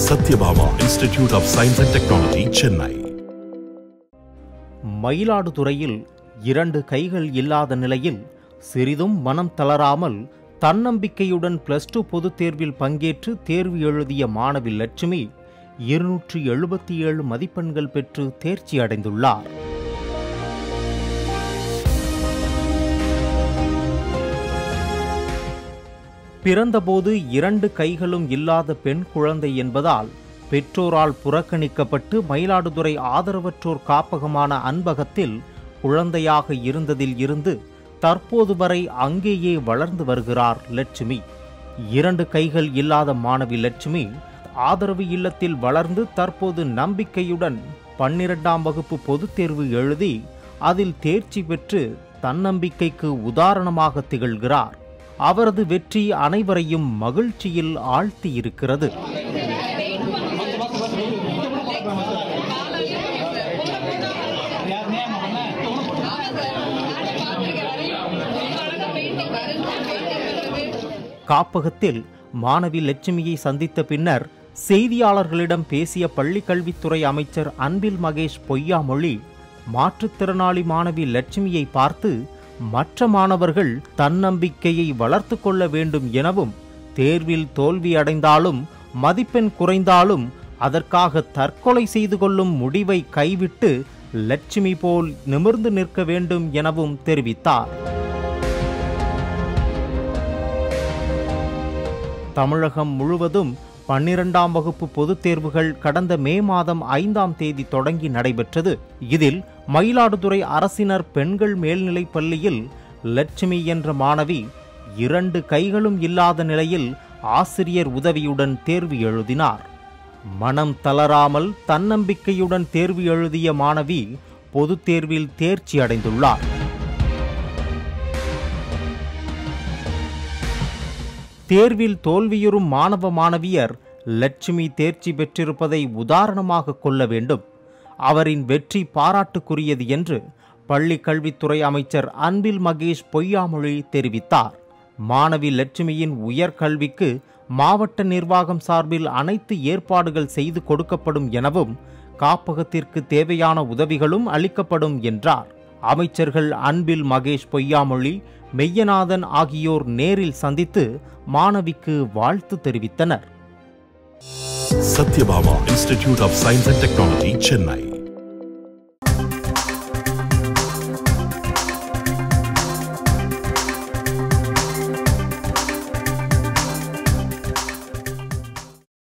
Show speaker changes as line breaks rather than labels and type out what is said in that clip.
Satyabama Institute of Science and Technology, Chennai.
மயிலாடுதுறையில் இரண்டு கைகள் இல்லாத நிலையில் சிறிதும் மனம் தளராமல் தன்னம்பிக்கையுடன் பிளஸ் டூ பொதுத் தேர்வில் பங்கேற்று தேர்வு எழுதிய மாணவி லட்சுமி இருநூற்றி எழுபத்தி ஏழு மதிப்பெண்கள் பெற்று தேர்ச்சி அடைந்துள்ளார் பிறந்தபோது இரண்டு கைகளும் இல்லாத பெண் குழந்தை என்பதால் பெற்றோரால் புறக்கணிக்கப்பட்டு மயிலாடுதுறை ஆதரவற்றோர் காப்பகமான அன்பகத்தில் குழந்தையாக இருந்ததில் இருந்து தற்போது வரை அங்கேயே வளர்ந்து வருகிறார் லட்சுமி இரண்டு கைகள் இல்லாத மாணவி லட்சுமி ஆதரவு இல்லத்தில் வளர்ந்து தற்போது நம்பிக்கையுடன் பன்னிரெண்டாம் வகுப்பு பொதுத் தேர்வு எழுதி அதில் தேர்ச்சி பெற்று தன்னம்பிக்கைக்கு உதாரணமாக திகழ்கிறார் அவரது வெற்றி அனைவரையும் மகிழ்ச்சியில் ஆழ்த்தியிருக்கிறது காப்பகத்தில் மாணவி லட்சுமியை சந்தித்த பின்னர் செய்தியாளர்களிடம் பேசிய பள்ளிக்கல்வித்துறை அமைச்சர் அன்பில் மகேஷ் பொய்யாமொழி மாற்றுத்திறனாளி மாணவி லட்சுமியை பார்த்து மற்ற மாணவர்கள் தன்னம்பிக்கையை வளர்த்து கொள்ள வேண்டும் எனவும் தேர்வில் தோல்வி அடைந்தாலும் மதிப்பெண் குறைந்தாலும் அதற்காக தற்கொலை செய்து கொள்ளும் முடிவை கைவிட்டு லட்சுமி போல் நிமிர்ந்து நிற்க வேண்டும் எனவும் தெரிவித்தார் தமிழகம் முழுவதும் பன்னிரண்டாம் வகுப்பு பொதுத் தேர்வுகள் கடந்த மே மாதம் ஐந்தாம் தேதி தொடங்கி நடைபெற்றது இதில் மயிலாடுதுறை அரசினர் பெண்கள் மேல்நிலைப் பள்ளியில் லட்சுமி என்ற மாணவி இரண்டு கைகளும் இல்லாத நிலையில் ஆசிரியர் உதவியுடன் தேர்வு எழுதினார் மனம் தளராமல் தன்னம்பிக்கையுடன் தேர்வு எழுதிய மாணவி பொதுத் தேர்வில் தேர்ச்சி அடைந்துள்ளார் தேர்வில் தோல்வியுறும் மாணவ மாணவியர் லட்சுமி தேர்ச்சி பெற்றிருப்பதை உதாரணமாக கொள்ள வேண்டும் அவரின் வெற்றி பாராட்டுக்குரியது என்று பள்ளி கல்வித்துறை அமைச்சர் அன்பில் மகேஷ் பொய்யாமொழி தெரிவித்தார் மாணவி லட்சுமியின் உயர்கல்விக்கு மாவட்ட நிர்வாகம் சார்பில் அனைத்து ஏற்பாடுகள் செய்து கொடுக்கப்படும் எனவும் காப்பகத்திற்கு தேவையான உதவிகளும் அளிக்கப்படும் என்றார் அமைச்சர்கள் அன்பில் மகேஷ் பொய்யாமொழி மெய்யநாதன் ஆகியோர் நேரில் சந்தித்து மாணவிக்கு வாழ்த்து தெரிவித்தனர்
Satyabama Institute of Science and Technology, Chennai.